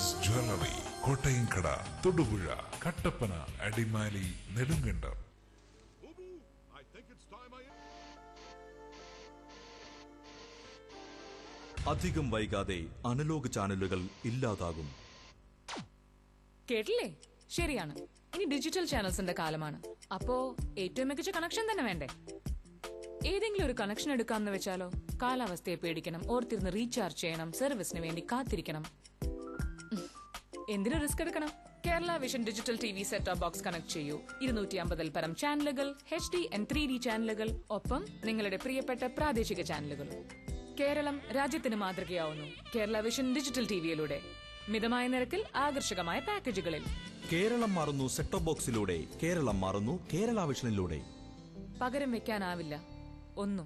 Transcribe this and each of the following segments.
ജീസ് jewellery Kottayamkada Thodupuzha Kattappana Adimali Nedumkandam Ubu, I think it's time I. അധികം വൈകാതെ analogue ചാനലുകൾ ഇല്ലാതാകും കേട്ടില്ലേ ശരിയാണ് ഇനി ഡിജിറ്റൽ ചാനൽസിന്റെ കാലമാണ് അപ്പോ ഏറ്റവും മികച്ച കണക്ഷൻ തന്നെ വേണ്ടേ ഏതെങ്കിലും ഒരു കണക്ഷൻ എടുക്കാമെന്ന് വെച്ചാലോ കാലാവസ്ഥയെ പേടിക്കണം ഓർത്തിരുന്ന് റീചാർജ് ചെയ്യണം സർവീസിന് വേണ്ടി കാത്തിരിക്കണം ഉം. എന്തിനു റിസ്ക് എടുക്കണം Kerala vision digital T V set box connect ചെയ്യൂ ഇരുന്നൂറ്റി അമ്പതിൽ പരം ചാനലുകൾ H D and three D ചാനലുകൾ ഒപ്പം നിങ്ങളുടെ പ്രിയപ്പെട്ട പ്രാദേശിക ചാനലുകളും കേരളം രാജ്യത്തിന് മാതൃകയാവുന്നു കേരള വിഷൻ ഡിജിറ്റൽ ടിവിയിലൂടെ മിതമായ നിരക്കിൽ ആകർഷകമായ പാക്കേജുകളിൽ കേരളം മാറുന്നു സെറ്റോപ്പ് ബോക്സിലൂടെ കേരളം മാറുന്നു കേരള വിഷനിലൂടെ പകരം വെക്കാനാവില്ല ഒന്നും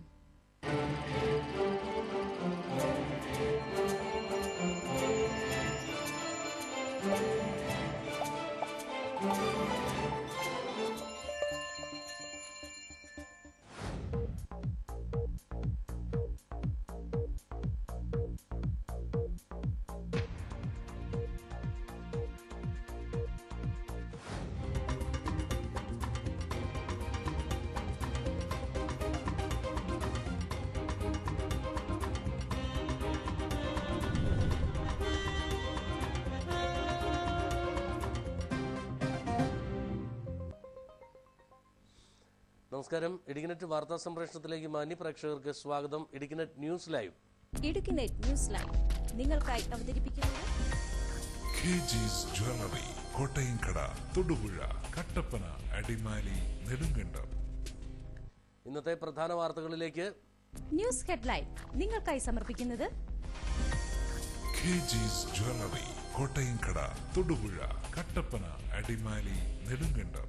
നമസ്കാരം ഇടിക്കനെറ്റ് വാർത്താ സംപ്രേഷണത്തിലേക്ക് മാന്യ പ്രേക്ഷകർക്ക് സ്വാഗതം ഇടിക്കനെറ്റ് news live Idukki net news live നിങ്ങൾക്കായി അവതരിപ്പിക്കുന്നത് കെ ജീസ് ജ്വല്ലറി കോട്ടയംകട തൊടുപുഴ കട്ടപ്പന അടിമാലി നെടുങ്കണ്ടം ഇന്നത്തെ പ്രധാന വാർത്തകളിലേക്ക് ന്യൂസ് ഹെഡ്ലൈൻ നിങ്ങൾക്കായി സമർപ്പിക്കുന്നത് കെ ജീസ് ജ്വല്ലറി കോട്ടയംകട തൊടുപുഴ കട്ടപ്പന അടിമാലി നെടുങ്കണ്ടം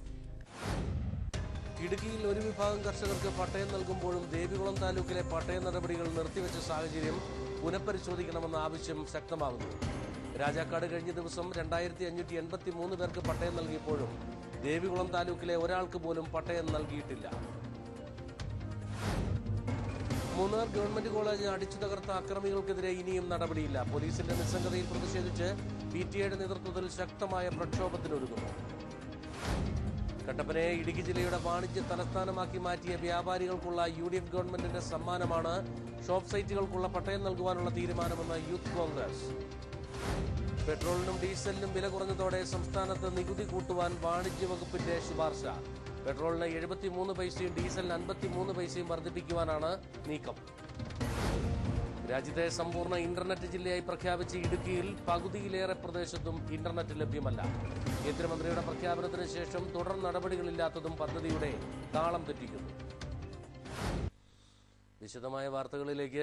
ഇടുക്കിയിൽ ഒരു വിഭാഗം കർഷകർക്ക് പട്ടയം നൽകുമ്പോഴും ദേവികുളം താലൂക്കിലെ പട്ടയ നടപടികൾ നിർത്തിവെച്ച സാഹചര്യം പുനഃപരിശോധിക്കണമെന്ന ആവശ്യം ശക്തമാകുന്നു രാജാക്കാട് കഴിഞ്ഞ ദിവസം രണ്ടായിരത്തി അഞ്ഞൂറ്റി എൺപത്തി മൂന്ന് പേർക്ക് പട്ടയം നൽകിയപ്പോഴും ദേവികുളം താലൂക്കിലെ ഒരാൾക്ക് പോലും പട്ടയം നൽകിയിട്ടില്ല മൂന്നാർ ഗവൺമെന്റ് കോളേജ് അടിച്ചു തകർത്ത അക്രമികൾക്കെതിരെ ഇനിയും നടപടിയില്ല പോലീസിന്റെ നിസ്സംഗതയിൽ പ്രതിഷേധിച്ച് പി ടി എയുടെ നേതൃത്വത്തിൽ ശക്തമായ പ്രക്ഷോഭത്തിനൊരുങ്ങുന്നു കട്ടപ്പനയെ ഇടുക്കി ജില്ലയുടെ വാണിജ്യ തലസ്ഥാനമാക്കി മാറ്റിയ വ്യാപാരികൾക്കുള്ള യു ഡി എഫ് ഗവൺമെന്റിന്റെ സമ്മാനമാണ് ഷോപ്പ് സൈറ്റുകൾക്കുള്ള പട്ടയം നൽകുവാനുള്ള തീരുമാനമെന്ന് യൂത്ത് കോൺഗ്രസ് പെട്രോളിനും ഡീസലിനും വില കുറഞ്ഞതോടെ സംസ്ഥാനത്ത് നികുതി കൂട്ടുവാൻ വാണിജ്യ വകുപ്പിന്റെ ശുപാർശ പെട്രോളിന് എഴുപത്തിമൂന്ന് പൈസയും ഡീസലിന് അൻപത്തിമൂന്ന് പൈസയും വർദ്ധിപ്പിക്കുവാനാണ് നീക്കം രാജ്യത്തെ സമ്പൂർണ്ണ ഇന്റർനെറ്റ് ജില്ലയായി പ്രഖ്യാപിച്ച ഇടുക്കിയിൽ പകുതിയിലേറെ പ്രദേശത്തും ഇന്റർനെറ്റ് ലഭ്യമല്ല കേന്ദ്രമന്ത്രിയുടെ പ്രഖ്യാപനത്തിന് ശേഷം തുടർ നടപടികളില്ലാത്തതും പദ്ധതിയുടെ താളം തെറ്റിക്കുന്നു വിശദമായ വാർത്തകളിലേക്ക്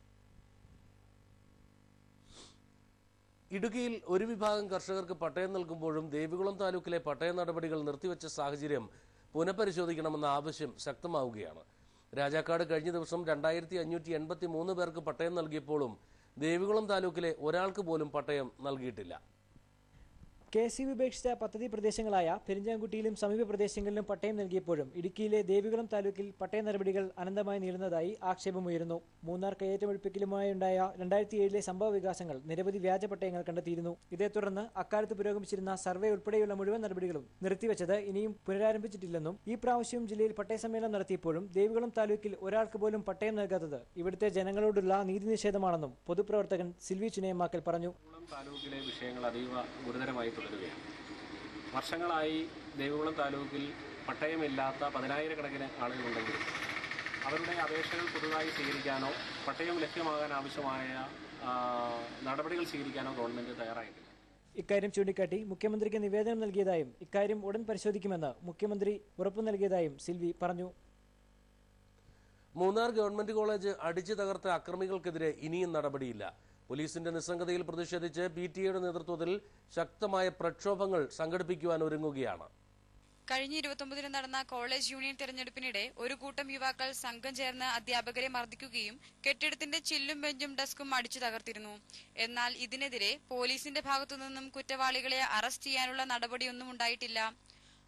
ഇടുക്കിയിൽ ഒരു വിഭാഗം കർഷകർക്ക് പട്ടയം നൽകുമ്പോഴും ദേവികുളം താലൂക്കിലെ പട്ടയ നടപടികൾ നിർത്തിവെച്ച സാഹചര്യം പുനഃപരിശോധിക്കണമെന്ന ആവശ്യം ശക്തമാവുകയാണ് രാജാക്കാട് കഴിഞ്ഞ ദിവസം രണ്ടായിരത്തി അഞ്ഞൂറ്റി എൺപത്തി മൂന്ന് പേർക്ക് പട്ടയം നൽകിയപ്പോഴും ദേവികുളം താലൂക്കിലെ ഒരാൾക്ക് പോലും പട്ടയം നൽകിയിട്ടില്ല കെ സി ഉപേക്ഷിച്ച പദ്ധതി പ്രദേശങ്ങളായ പെരിഞ്ചാംകുട്ടിയിലും സമീപ പ്രദേശങ്ങളിലും പട്ടയം നൽകിയപ്പോഴും ഇടുക്കിയിലെ ദേവികുളം താലൂക്കിൽ പട്ടയ നടപടികൾ അനന്തമായി നീളുന്നതായി ആക്ഷേപമുയരുന്നു മൂന്നാർ കയ്യേറ്റമൊഴിപ്പിക്കലുമായുണ്ടായ രണ്ടായിരത്തി ഏഴിലെ സംഭവ വികാസങ്ങൾ നിരവധി വ്യാജ പട്ടയങ്ങൾ കണ്ടെത്തിയിരുന്നു ഇതേ തുടർന്ന് അക്കാലത്ത് പുരോഗമിച്ചിരുന്ന സർവേ ഉൾപ്പെടെയുള്ള മുഴുവൻ നടപടികളും നിർത്തിവെച്ചത് ഇനിയും പുനരാരംഭിച്ചിട്ടില്ലെന്നും ഈ പ്രാവശ്യം ജില്ലയിൽ പട്ടയ സമ്മേളനം നടത്തിയപ്പോഴും ദേവികുളം താലൂക്കിൽ ഒരാൾക്ക് പോലും പട്ടയം നൽകാത്തത് ഇവിടുത്തെ ജനങ്ങളോടുള്ള നീതി നിഷേധമാണെന്നും പൊതുപ്രവർത്തകൻ സിൽവി ചുനയമാക്കൽ പറഞ്ഞു ദേവികുളം താലൂക്കിലെ വിഷയങ്ങൾ അതീവ ഗുരുതരമായി തുടരുകയാണ് വർഷങ്ങളായി ദേവികുളം താലൂക്കിൽ പട്ടയമില്ലാത്ത പതിനായിരക്കണക്കിന് ആളുകളുണ്ടെങ്കിലും അവരുടെ അപേക്ഷകൾ പുതുതായി സ്വീകരിക്കാനോ പട്ടയം ലഭ്യമാകാൻ ആവശ്യമായ ആ, നടപടികൾ സ്വീകരിക്കാനോ ഗവൺമെന്റ് തയ്യാറായിട്ടില്ല ഇക്കാര്യം ചൂണ്ടിക്കാട്ടി മുഖ്യമന്ത്രിക്ക് നിവേദനം നൽകിയതായും ഇക്കാര്യം ഉടൻ പരിശോധിക്കുമെന്ന് മുഖ്യമന്ത്രി ഉറപ്പു നൽകിയതായും സിൽവി പറഞ്ഞു മൂന്നാർ ഗവൺമെന്റ് കോളേജ് അടിച്ചു തകർത്ത അക്രമികൾക്കെതിരെ ഇനിയും നടപടിയില്ല പോലീസിന്റെ നിസ്സംഗതയിൽ പ്രതിഷേധിച്ച് പി ടി എയുടെ നേതൃത്വത്തിൽ ശക്തമായ പ്രക്ഷോഭങ്ങൾ സംഘടിപ്പിക്കുവാൻ ഒരുങ്ങുകയാണ് കഴിഞ്ഞ ഇരുപത്തൊമ്പതിന് നടന്ന കോളേജ് യൂണിയൻ തെരഞ്ഞെടുപ്പിനിടെ ഒരു കൂട്ടം യുവാക്കൾ സംഘം ചേർന്ന് അധ്യാപകരെ മർദ്ദിക്കുകയും കെട്ടിടത്തിന്റെ ചില്ലും ബെഞ്ചും ഡെസ്കും അടിച്ചു തകർത്തിരുന്നു എന്നാൽ ഇതിനെതിരെ പോലീസിന്റെ ഭാഗത്തുനിന്നും കുറ്റവാളികളെ അറസ്റ്റ് ചെയ്യാനുള്ള നടപടിയൊന്നും ഉണ്ടായിട്ടില്ല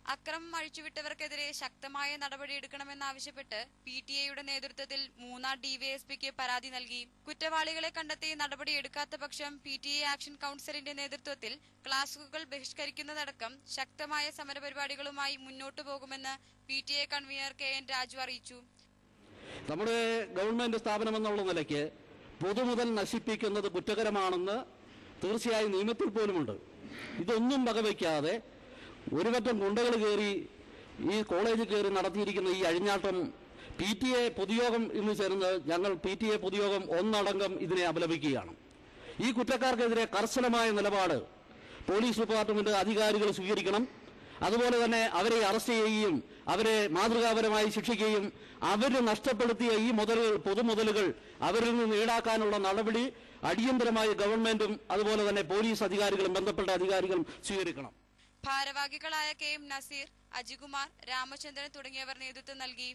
അക്രമം അഴിച്ചുവിട്ടവർക്കെതിരെ ശക്തമായ നടപടിയെടുക്കണമെന്നാവശ്യപ്പെട്ട് പി ടി എയുടെ നേതൃത്വത്തിൽ മൂന്നാർ ഡിവൈഎസ്പിക്ക് പരാതി നൽകി കുറ്റവാളികളെ കണ്ടെത്തി നടപടിയെടുക്കാത്ത പക്ഷം പി ടി എ ആക്ഷൻ കൌൺസിലിന്റെ നേതൃത്വത്തിൽ ക്ലാസുകൾ ബഹിഷ്കരിക്കുന്നതടക്കം ശക്തമായ സമരപരിപാടികളുമായി മുന്നോട്ടു പോകുമെന്ന് P T A convener K N Raju അറിയിച്ചു നമ്മുടെ ഗവൺമെന്റ് സ്ഥാപനം എന്നുള്ള നിലയ്ക്ക് പൊതുമുതൽ നശിപ്പിക്കുന്നത് കുറ്റകരമാണെന്ന് തീർച്ചയായും നിയമത്തിൽ പോലുമുണ്ട് ഇതൊന്നും വകവയ്ക്കാതെ ഒരു പറ്റം ഗുണ്ടകൾ കയറി ഈ കോളേജിൽ കയറി നടത്തിയിരിക്കുന്ന ഈ അഴിഞ്ഞാട്ടം പി ടി എ പൊതുയോഗം ഇന്ന് ചേർന്ന് ഞങ്ങൾ പി ടി എ പൊതുയോഗം ഒന്നടങ്കം ഇതിനെ അപലപിക്കുകയാണ് ഈ കുറ്റക്കാർക്കെതിരെ കർശനമായ നിലപാട് പോലീസ് ഡിപ്പാർട്ട്മെന്റ് അധികാരികൾ സ്വീകരിക്കണം അതുപോലെ തന്നെ അവരെ അറസ്റ്റ് ചെയ്യുകയും അവരെ മാതൃകാപരമായി ശിക്ഷിക്കുകയും അവർ നഷ്ടപ്പെടുത്തിയ ഈ മുതലുകൾ പൊതുമുതലുകൾ അവരിൽ നിന്ന് ഈടാക്കാനുള്ള നടപടി അടിയന്തരമായി ഗവൺമെന്റും അതുപോലെ തന്നെ പോലീസ് അധികാരികളും ബന്ധപ്പെട്ട അധികാരികളും സ്വീകരിക്കണം ഭാരവാഹികളായ കെ എം നസീർ അജികുമാർ രാമചന്ദ്രൻ തുടങ്ങിയവർ നേതൃത്വം നൽകി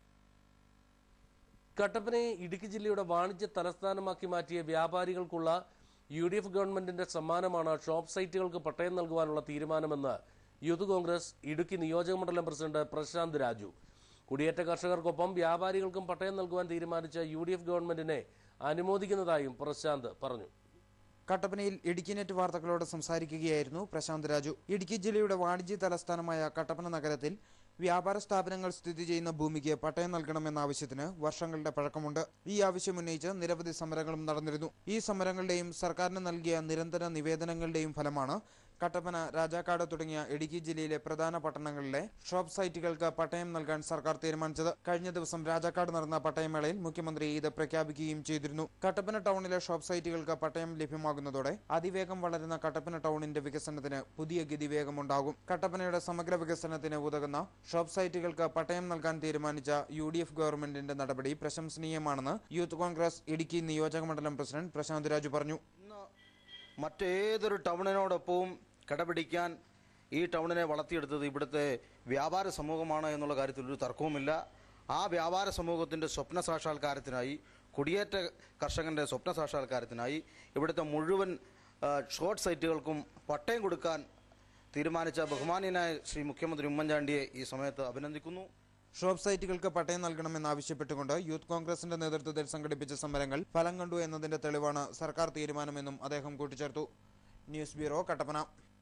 കട്ടപ്പനയെ ഇടുക്കി ജില്ലയുടെ വാണിജ്യ തലസ്ഥാനമാക്കി മാറ്റിയ വ്യാപാരികൾക്കുള്ള യു ഡി എഫ് ഗവൺമെന്റിന്റെ സമ്മാനമാണ് ഷോപ്പ് സൈറ്റുകൾക്ക് പട്ടയം നൽകുവാനുള്ള തീരുമാനമെന്ന് യൂത്ത് കോൺഗ്രസ് ഇടുക്കി നിയോജക മണ്ഡലം പ്രസിഡന്റ് പ്രശാന്ത് രാജു കുടിയേറ്റ കർഷകർക്കൊപ്പം വ്യാപാരികൾക്കും പട്ടയം നൽകുവാൻ തീരുമാനിച്ച യു ഡി എഫ് ഗവൺമെന്റിനെ അനുമോദിക്കുന്നതായും പ്രശാന്ത് പറഞ്ഞു കട്ടപ്പനയിൽ ഇടുക്കി നെറ്റ് വാർത്തകളോട് സംസാരിക്കുകയായിരുന്നു പ്രശാന്ത് രാജു ഇടുക്കി ജില്ലയുടെ വാണിജ്യ തലസ്ഥാനമായ കട്ടപ്പന നഗരത്തിൽ വ്യാപാര സ്ഥാപനങ്ങൾ സ്ഥിതി ചെയ്യുന്ന ഭൂമിക്ക് പട്ടയം നൽകണമെന്ന ആവശ്യത്തിന് വർഷങ്ങളുടെ പഴക്കമുണ്ട് ഈ ആവശ്യം ഉന്നയിച്ച് നിരവധി സമരങ്ങളും നടന്നിരുന്നു ഈ സമരങ്ങളുടെയും സർക്കാരിന് നൽകിയ നിരന്തര നിവേദനങ്ങളുടെയും ഫലമാണ് കട്ടപ്പന രാജാക്കാട് തുടങ്ങിയ ഇടുക്കി ജില്ലയിലെ പ്രധാന പട്ടണങ്ങളിലെ ഷോപ്പ് സൈറ്റുകൾക്ക് പട്ടയം നൽകാൻ സർക്കാർ തീരുമാനിച്ചത് കഴിഞ്ഞ ദിവസം രാജാക്കാട് നടന്ന പട്ടയമേളയിൽ മുഖ്യമന്ത്രി ഇത് പ്രഖ്യാപിക്കുകയും ചെയ്തിരുന്നു കട്ടപ്പന ടൗണിലെ ഷോപ്പ് സൈറ്റുകൾക്ക് പട്ടയം ലഭ്യമാകുന്നതോടെ അതിവേഗം വളരുന്ന കട്ടപ്പന ടൗണിന്റെ വികസനത്തിന് പുതിയ ഗതിവേഗമുണ്ടാകും കട്ടപ്പനയുടെ സമഗ്ര വികസനത്തിന് ഉതകുന്ന ഷോപ്പ് സൈറ്റുകൾക്ക് പട്ടയം നൽകാൻ തീരുമാനിച്ച യു ഡി എഫ് ഗവൺമെന്റിന്റെ നടപടി പ്രശംസനീയമാണെന്ന് യൂത്ത് കോൺഗ്രസ് ഇടുക്കി നിയോജക മണ്ഡലം പ്രസിഡന്റ് പ്രശാന്ത് രാജു പറഞ്ഞു മറ്റേതൊരു ടൗണിനോടൊപ്പവും കിടപിടിക്കാൻ ഈ ടൗണിനെ വളർത്തിയെടുത്തത് ഇവിടുത്തെ വ്യാപാര സമൂഹമാണ് എന്നുള്ള കാര്യത്തിൽ ഒരു തർക്കവുമില്ല ആ വ്യാപാര സമൂഹത്തിൻ്റെ സ്വപ്ന സാക്ഷാത്കാരത്തിനായി കുടിയേറ്റ കർഷകൻ്റെ സ്വപ്ന സാക്ഷാത്കാരത്തിനായി ഇവിടുത്തെ മുഴുവൻ ആ, ഷോർട്ട് സൈറ്റുകൾക്കും പട്ടയം കൊടുക്കാൻ തീരുമാനിച്ച ബഹുമാന്യനായ ശ്രീ മുഖ്യമന്ത്രി ഉമ്മൻചാണ്ടിയെ ഈ സമയത്ത് അഭിനന്ദിക്കുന്നു ഷോപ്പ് സൈറ്റുകൾക്ക് പട്ടയം നൽകണമെന്നാവശ്യപ്പെട്ടുകൊണ്ട് യൂത്ത് കോൺഗ്രസിന്റെ നേതൃത്വത്തിൽ സംഘടിപ്പിച്ച സമരങ്ങൾ ഫലം കണ്ടു എന്നതിന്റെ തെളിവാണ് സർക്കാർ തീരുമാനമെന്നും അദ്ദേഹം കൂട്ടിച്ചേർത്തു ന്യൂസ് ബ്യൂറോ കട്ടപ്പന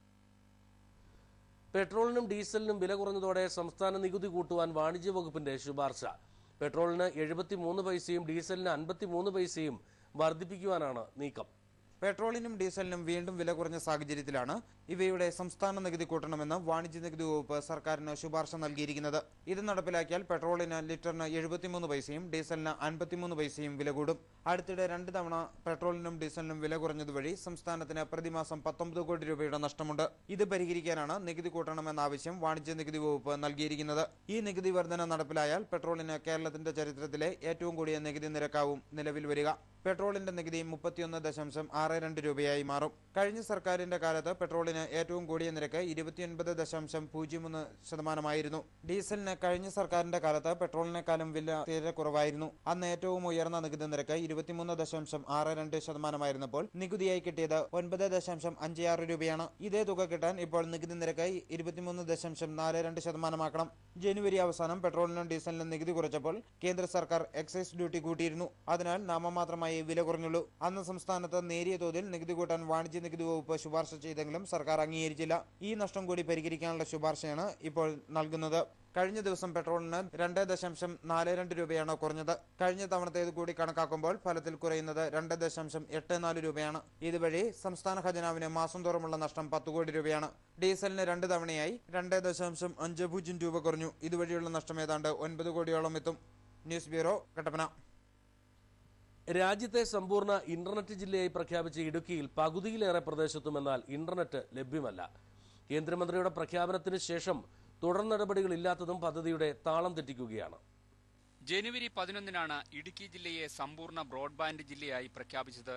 പെട്രോളിനും ഡീസലിനും വില കുറഞ്ഞതോടെ സംസ്ഥാന നികുതി കൂട്ടുവാൻ വാണിജ്യ വകുപ്പിന്റെ ശുപാർശ പെട്രോളിന് എഴുപത്തി മൂന്ന് പൈസയും ഡീസലിന് അൻപത്തി മൂന്ന് പൈസയും വർദ്ധിപ്പിക്കുവാനാണ് നീക്കം പെട്രോളിനും ഡീസലിനും വീണ്ടും വില കുറഞ്ഞ സാഹചര്യത്തിലാണ് ഇവയുടെ സംസ്ഥാന നികുതി കൂട്ടണമെന്ന് വാണിജ്യ നികുതി വകുപ്പ് സർക്കാരിന് ശുപാർശ നൽകിയിരിക്കുന്നത് ഇത് നടപ്പിലാക്കിയാൽ പെട്രോളിന് ലിറ്ററിന് എഴുപത്തിമൂന്ന് പൈസയും ഡീസലിന് അൻപത്തിമൂന്ന് പൈസയും വില കൂടും അടുത്തിടെ രണ്ട് തവണ പെട്രോളിനും ഡീസലിനും വില കുറഞ്ഞതുവഴി സംസ്ഥാനത്തിന് പ്രതിമാസം പത്തൊമ്പത് കോടി രൂപയുടെ നഷ്ടമുണ്ട് ഇത് പരിഹരിക്കാനാണ് നികുതി കൂട്ടണമെന്ന ആവശ്യം വാണിജ്യ നികുതി വകുപ്പ് നൽകിയിരിക്കുന്നത് ഈ നികുതി വർധന നടപ്പിലായാൽ പെട്രോളിന് കേരളത്തിന്റെ ചരിത്രത്തിലെ ഏറ്റവും കൂടിയ നികുതി നിരക്കാവും നിലവിൽ വരിക പെട്രോളിന്റെ നികുതി മുപ്പത്തിയൊന്ന് ദശാംശം ആറ് രണ്ട് രൂപയായി മാറും കഴിഞ്ഞ സർക്കാരിന്റെ കാലത്ത് പെട്രോളിന് ഏറ്റവും കൂടിയ നിരക്ക് ഇരുപത്തിയൊൻപത് ദശാംശം പൂജ്യം ഒന്ന് ശതമാനമായിരുന്നു ഡീസലിന് കഴിഞ്ഞ സർക്കാരിന്റെ കാലത്ത് പെട്രോളിനേക്കാളും വില തീരെ കുറവായിരുന്നു അന്ന് ഏറ്റവും ഉയർന്ന നികുതി നിരക്ക് ഇരുപത്തിമൂന്ന് ദശാംശം ആറ് രണ്ട് ശതമാനമായിരുന്നപ്പോൾ നികുതിയായി കിട്ടിയത് ഒൻപത് ദശാംശം അഞ്ച് ആറ് രൂപയാണ് ഇതേ തുക കിട്ടാൻ ഇപ്പോൾ നികുതി നിരക്ക് ഇരുപത്തിമൂന്ന് ദശാംശം നാല് രണ്ട് ശതമാനമാക്കണം ജനുവരി അവസാനം പെട്രോളിനും ഡീസലിനും നികുതി കുറച്ചപ്പോൾ കേന്ദ്ര സർക്കാർ എക്സൈസ് ഡ്യൂട്ടി കൂട്ടിയിരുന്നു അതിനാൽ നാമമാത്രമായി വില കുറഞ്ഞുള്ളൂ അന്ന് സംസ്ഥാനത്ത് നേരിയ തോതിൽ നികുതി കൂട്ടാൻ വാണിജ്യ നികുതി വകുപ്പ് ശുപാർശ ചെയ്തെങ്കിലും സർക്കാർ അംഗീകരിച്ചില്ല ഈ നഷ്ടം കൂടി പരിഹരിക്കാനുള്ള ശുപാർശയാണ് ഇപ്പോൾ നൽകുന്നത് കഴിഞ്ഞ ദിവസം പെട്രോളിന് രണ്ട് ദശാംശം നാല് രണ്ട് രൂപയാണ് കുറഞ്ഞത് കഴിഞ്ഞ തവണത്തേത് കൂടി കണക്കാക്കുമ്പോൾ ഫലത്തിൽ കുറയുന്നത് രണ്ട് ദശാംശം എട്ട് നാല് രൂപയാണ് ഇതുവഴി സംസ്ഥാന ഖജനാവിന് മാസം തോറുമുള്ള നഷ്ടം പത്ത് കോടി രൂപയാണ് ഡീസലിന് രണ്ട് തവണയായി രണ്ട് ദശാംശം അഞ്ച് പൂജ്യം രൂപ കുറഞ്ഞു ഇതുവഴിയുള്ള നഷ്ടം ഏതാണ്ട് ഒൻപത് കോടിയോളം എത്തും ന്യൂസ് ബ്യൂറോ കട്ടപ്പന രാജ്യത്തെ സമ്പൂർണ്ണ ഇന്റർനെറ്റ് ജില്ലയായി പ്രഖ്യാപിച്ച ഇടുക്കിയിൽ പകുതിയിലേറെ പ്രദേശത്തും എന്നാൽ ഇന്റർനെറ്റ് ലഭ്യമല്ല കേന്ദ്രമന്ത്രിയുടെ പ്രഖ്യാപനത്തിന് ശേഷം തുടർ നടപടികളില്ലാത്തതും പദ്ധതിയുടെ താളം തെറ്റിക്കുകയാണ് ജനുവരി പതിനൊന്നിനാണ് ഇടുക്കി ജില്ലയെ സമ്പൂർണ്ണ ബ്രോഡ്ബാൻഡ് ജില്ലയായി പ്രഖ്യാപിച്ചത്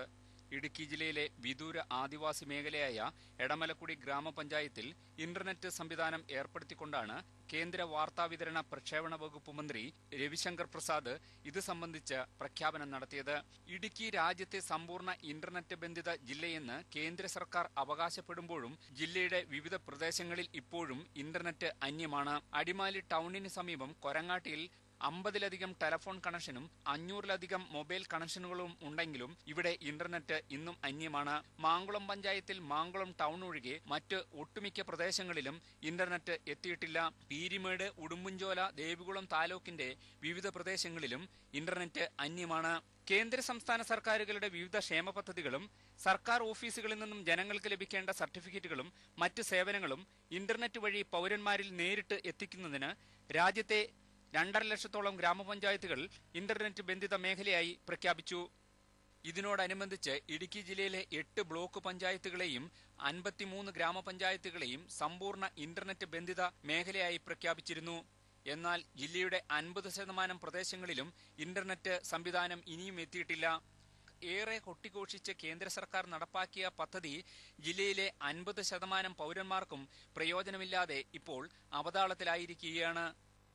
ഇടുക്കി ജില്ലയിലെ വിദൂര ആദിവാസി മേഖലയായ എടമലക്കുടി ഗ്രാമപഞ്ചായത്തിൽ ഇന്റർനെറ്റ് സംവിധാനം ഏർപ്പെടുത്തിക്കൊണ്ടാണ് കേന്ദ്ര വാർത്താവിതരണ പ്രക്ഷേപണ വകുപ്പ് മന്ത്രി രവിശങ്കർ പ്രസാദ് ഇത് സംബന്ധിച്ച് പ്രഖ്യാപനം നടത്തിയത് ഇടുക്കി രാജ്യത്തെ സമ്പൂർണ്ണ ഇന്റർനെറ്റ് ബന്ധിത ജില്ലയെന്ന് കേന്ദ്ര സർക്കാർ അവകാശപ്പെടുമ്പോഴും ജില്ലയുടെ വിവിധ പ്രദേശങ്ങളിൽ ഇപ്പോഴും ഇന്റർനെറ്റ് അന്യമാണ് അടിമാലി ടൗണിന് സമീപം കൊരങ്ങാട്ടിയിൽ അമ്പതിലധികം ടെലഫോൺ കണക്ഷനും അഞ്ഞൂറിലധികം മൊബൈൽ കണക്ഷനുകളും ഉണ്ടെങ്കിലും ഇവിടെ ഇന്റർനെറ്റ് ഇന്നും അന്യമാണ് മാങ്കുളം പഞ്ചായത്തിൽ മാങ്കുളം ടൗൺ ഒഴികെ മറ്റ് ഒട്ടുമിക്ക പ്രദേശങ്ങളിലും ഇന്റർനെറ്റ് എത്തിയിട്ടില്ല പീരിമേട് ഉടുമ്പുംചോല ദേവികുളം താലൂക്കിന്റെ വിവിധ പ്രദേശങ്ങളിലും ഇന്റർനെറ്റ് അന്യമാണ് കേന്ദ്ര സംസ്ഥാന സർക്കാരുകളുടെ വിവിധ ക്ഷേമ പദ്ധതികളും സർക്കാർ ഓഫീസുകളിൽ നിന്നും ജനങ്ങൾക്ക് ലഭിക്കേണ്ട സർട്ടിഫിക്കറ്റുകളും മറ്റ് സേവനങ്ങളും ഇന്റർനെറ്റ് വഴി പൗരന്മാരിൽ നേരിട്ട് എത്തിക്കുന്നതിന് രാജ്യത്തെ രണ്ടര ലക്ഷത്തോളം ഗ്രാമപഞ്ചായത്തുകൾ ഇന്റർനെറ്റ് ബന്ധിത മേഖലയായി പ്രഖ്യാപിച്ചു ഇതിനോടനുബന്ധിച്ച് ഇടുക്കി ജില്ലയിലെ എട്ട് ബ്ലോക്ക് പഞ്ചായത്തുകളെയും അൻപത്തിമൂന്ന് ഗ്രാമപഞ്ചായത്തുകളെയും സമ്പൂർണ്ണ ഇന്റർനെറ്റ് ബന്ധിത മേഖലയായി പ്രഖ്യാപിച്ചിരുന്നു എന്നാൽ ജില്ലയുടെ അൻപത് ശതമാനം പ്രദേശങ്ങളിലും ഇന്റർനെറ്റ് സംവിധാനം ഇനിയും എത്തിയിട്ടില്ല ഏറെ കൊട്ടിഘോഷിച്ച് കേന്ദ്ര സർക്കാർ നടപ്പാക്കിയ പദ്ധതി ജില്ലയിലെ അൻപത് ശതമാനം പൗരന്മാർക്കും പ്രയോജനമില്ലാതെ ഇപ്പോൾ അവതാളത്തിലായിരിക്കുകയാണ്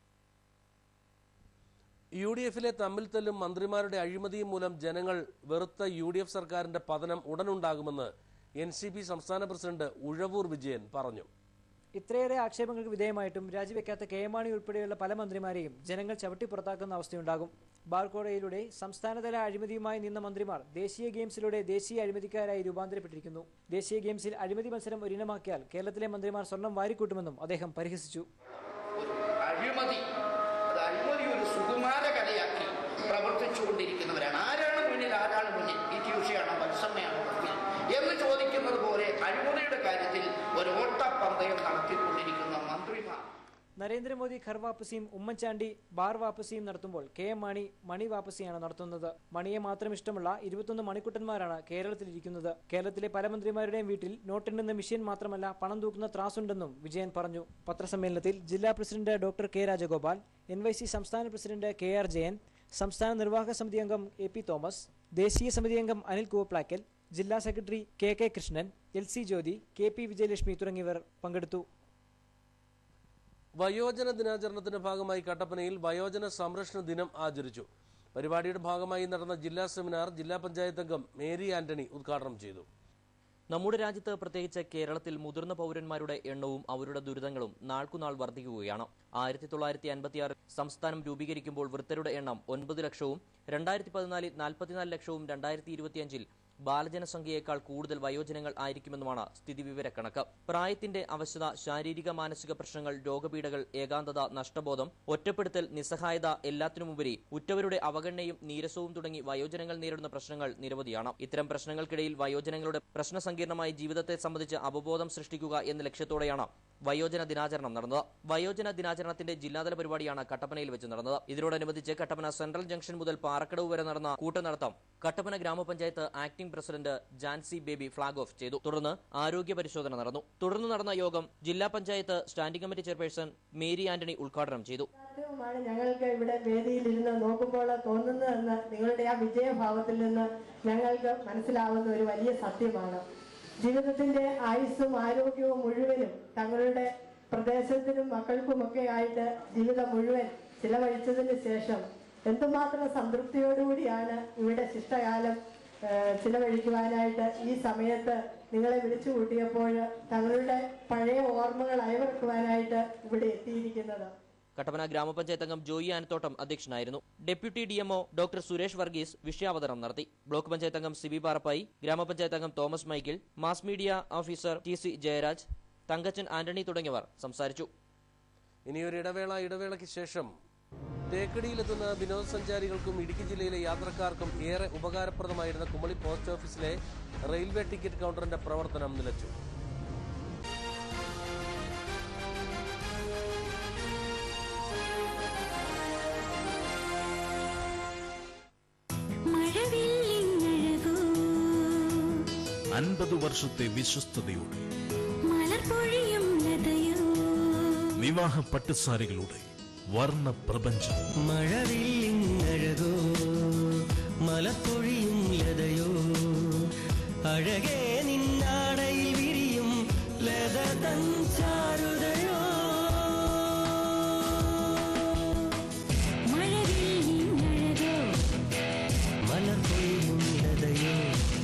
യു ഡി എഫിലെ തമ്മിൽത്തല്ലും മന്ത്രിമാരുടെ അഴിമതിയും മൂലം ജനങ്ങൾ വെറുത്ത യു ഡി എഫ് സർക്കാരിന്റെ പതനം ഉടനുണ്ടാകുമെന്ന് എൻ സി പി സംസ്ഥാന പ്രസിഡന്റ് ഉഴവൂർ വിജയൻ പറഞ്ഞു ഇത്രയേറെ ആക്ഷേപങ്ങൾക്ക് വിധേയമായിട്ടും രാജിവെക്കാത്ത കെ എം മാണി ഉൾപ്പെടെയുള്ള പല മന്ത്രിമാരെയും ജനങ്ങൾ ചവിട്ടി പുറത്താക്കുന്ന അവസ്ഥയുണ്ടാകും ബാർക്കോടയിലൂടെ സംസ്ഥാനതല അഴിമതിയുമായി നിന്ന മന്ത്രിമാർ ദേശീയ ഗെയിംസിലൂടെ ദേശീയ അഴിമതിക്കാരായി രൂപാന്തരപ്പെട്ടിരിക്കുന്നു ദേശീയ ഗെയിംസിൽ അഴിമതി മത്സരം ഒരിനമാക്കിയാൽ കേരളത്തിലെ മന്ത്രിമാർ സ്വർണം വാരിക്കൂട്ടുമെന്നും അദ്ദേഹം പരിഹസിച്ചു അഴിമതി അത് അഴിമതി ഒരു സുകുമാര കലയാക്കി പ്രവർത്തിച്ചുകൊണ്ടിരിക്കുന്നവരാണ് ആരാണ് മുന്നിൽ ആരാണ് മുന്നിൽ ഈ ട്യൂഷയാണോ വത്സമ്മയാണോ മുന്നിൽ എന്ന് ചോദിക്കുന്നത് പോലെ അഴിമതിയുടെ കാര്യത്തിൽ ഒരു ഓട്ടപ്പന്തയം നടത്തിക്കൊണ്ടിരിക്കുന്ന മന്ത്രിമാർ നരേന്ദ്രമോദി ഖർ വാപ്പസിയും ഉമ്മൻചാണ്ടി ബാർ വാപ്പസിയും നടത്തുമ്പോൾ കെ എം മാണി മണി വാപ്പസിയാണ് നടത്തുന്നത് മണിയെ മാത്രം ഇഷ്ടമുള്ള ഇരുപത്തൊന്ന് മണിക്കുട്ടന്മാരാണ് കേരളത്തിലിരിക്കുന്നത് കേരളത്തിലെ പല മന്ത്രിമാരുടെയും വീട്ടിൽ നോട്ടെണ്ണുന്ന മെഷീൻ മാത്രമല്ല പണം തൂക്കുന്ന ത്രാസുണ്ടെന്നും വിജയൻ പറഞ്ഞു പത്രസമ്മേളനത്തിൽ ജില്ലാ president doctor K Rajagopal N Y C സംസ്ഥാന പ്രസിഡന്റ് കെ ആർ ജയൻ സംസ്ഥാന നിർവാഹക സമിതി അംഗം എ പി തോമസ് ദേശീയ സമിതി അംഗം അനിൽ കൂവപ്ലാക്കൽ ജില്ലാ secretary K K Krishnan L C Jyothi K P Vijayalakshmi തുടങ്ങിയവർ പങ്കെടുത്തു വയോജന ദിനാചരണത്തിന്റെ ഭാഗമായി കട്ടപ്പനയിൽ വയോജന സംരക്ഷണ ദിനം ആചരിച്ചു പരിപാടിയുടെ ഭാഗമായി നടന്ന ജില്ലാ സെമിനാർ ജില്ലാ പഞ്ചായത്ത് അംഗം മേരി ആന്റണി ഉദ്ഘാടനം ചെയ്തു നമ്മുടെ രാജ്യത്ത് പ്രത്യേകിച്ച് കേരളത്തിൽ മുതിർന്ന പൗരന്മാരുടെ എണ്ണവും അവരുടെ ദുരിതങ്ങളും നാൾക്കുനാൾ വർദ്ധിക്കുകയാണ് ആയിരത്തി തൊള്ളായിരത്തി അൻപത്തിയാറ് സംസ്ഥാനം രൂപീകരിക്കുമ്പോൾ വൃദ്ധരുടെ എണ്ണം ഒൻപത് ലക്ഷവും രണ്ടായിരത്തി പതിനാലിൽ നാൽപ്പത്തിനാല് ലക്ഷവും രണ്ടായിരത്തി ഇരുപത്തിയഞ്ചിൽ ബാലജനസംഖ്യയേക്കാൾ കൂടുതൽ വയോജനങ്ങൾ ആയിരിക്കുമെന്നുമാണ് സ്ഥിതിവിവര കണക്ക് പ്രായത്തിന്റെ അവശത ശാരീരിക മാനസിക പ്രശ്നങ്ങൾ രോഗപീഠകൾ ഏകാന്തത നഷ്ടബോധം ഒറ്റപ്പെടുത്തൽ നിസ്സഹായത എല്ലാത്തിനുമുപരി ഉറ്റവരുടെ അവഗണനയും നീരസവും തുടങ്ങി വയോജനങ്ങൾ നേരിടുന്ന പ്രശ്നങ്ങൾ നിരവധിയാണ് ഇത്തരം പ്രശ്നങ്ങൾക്കിടയിൽ വയോജനങ്ങളുടെ പ്രശ്നസങ്കീർണമായ ജീവിതത്തെ സംബന്ധിച്ച് അവബോധം സൃഷ്ടിക്കുക എന്ന ലക്ഷ്യത്തോടെയാണ് വയോജന ദിനാചരണം നടന്നത് വയോജന ദിനാചരണത്തിന്റെ ജില്ലാതല പരിപാടിയാണ് കട്ടപ്പനയിൽ വെച്ച് നടന്നത് ഇതിനോടനുബന്ധിച്ച് കട്ടപ്പന സെൻട്രൽ ജംഗ്ഷൻ മുതൽ പാറക്കടവ് വരെ നടന്ന കൂട്ടനടത്തം കട്ടപ്പന ഗ്രാമപഞ്ചായത്ത് acting president Jancy Baby flag off ചെയ്തു തുടർന്ന് ആരോഗ്യ പരിശോധന നടന്നു തുടർന്ന് നടന്ന യോഗം ജില്ലാ panchayat standing committee chairperson Mary Antony ഉദ്ഘാടനം ചെയ്തു ാണ് ഞങ്ങൾക്ക് ഇവിടെ വേദിയിലിരുന്ന് നോക്കുമ്പോൾ തോന്നുന്നതെന്ന് നിങ്ങളുടെ ആ വിജയഭാവത്തിൽ നിന്ന് ഞങ്ങൾക്ക് മനസ്സിലാവുന്ന ഒരു വലിയ സത്യമാണ് ജീവിതത്തിന്റെ ആയുസ്സും ആരോഗ്യവും മുഴുവനും തങ്ങളുടെ പ്രദേശത്തിനും മക്കൾക്കുമൊക്കെ ആയിട്ട് ജീവിതം മുഴുവൻ ചിലവഴിച്ചതിന് ശേഷം എന്തുമാത്രം സംതൃപ്തിയോടുകൂടിയാണ് ഇവിടെ ശിഷ്ടകാലം ഏഹ്, ചിലവഴിക്കുവാനായിട്ട് ഈ സമയത്ത് നിങ്ങളെ വിളിച്ചു കൂട്ടിയപ്പോൾ തങ്ങളുടെ പഴയ ഓർമ്മകൾ അയവിറക്കുവാനായിട്ട് ഇവിടെ എത്തിയിരിക്കുന്നത് കട്ടപ്പന ഗ്രാമപഞ്ചായത്ത് അംഗം ജോയി ആനത്തോട്ടം അധ്യക്ഷനായിരുന്നു deputy DMO doctor Suresh Varghese വിഷയാവതരണം നടത്തി ബ്ലോക്ക് പഞ്ചായത്ത് അംഗം സിബി പാറപ്പായി ഗ്രാമപഞ്ചായത്ത് അംഗം Thomas Michael mass media officer T C Jayaraj Thankachan Antony തുടങ്ങിയവർ സംസാരിച്ചു ഇനിയൊരു ഇടവേള ഇടവേളയ്ക്ക് ശേഷം തേക്കടിയിലെത്തുന്ന വിനോദസഞ്ചാരികൾക്കും ഇടുക്കി ജില്ലയിലെ യാത്രക്കാർക്കും ഏറെ ഉപകാരപ്രദമായിരുന്ന കുമളി പോസ്റ്റ് ഓഫീസിലെ റെയിൽവേ ടിക്കറ്റ് കൗണ്ടറിന്റെ പ്രവർത്തനം നിലച്ചു അൻപത് വർഷത്തെ വിശ്വസ്തയോടെ മലർപ്പൊഴിയും ലതയോ വിവാഹ പട്ടുസാരികളുടെ വർണ്ണ പ്രപഞ്ചം മഴവില്ലിങ്ങഴകോ മലപ്പൊഴിയും ലതയോ അഴകേ നിന്നാടയിൽ വിരിയും ലതതൻ ചാരുതയോ മലർ കൊയ്യും ലതയോ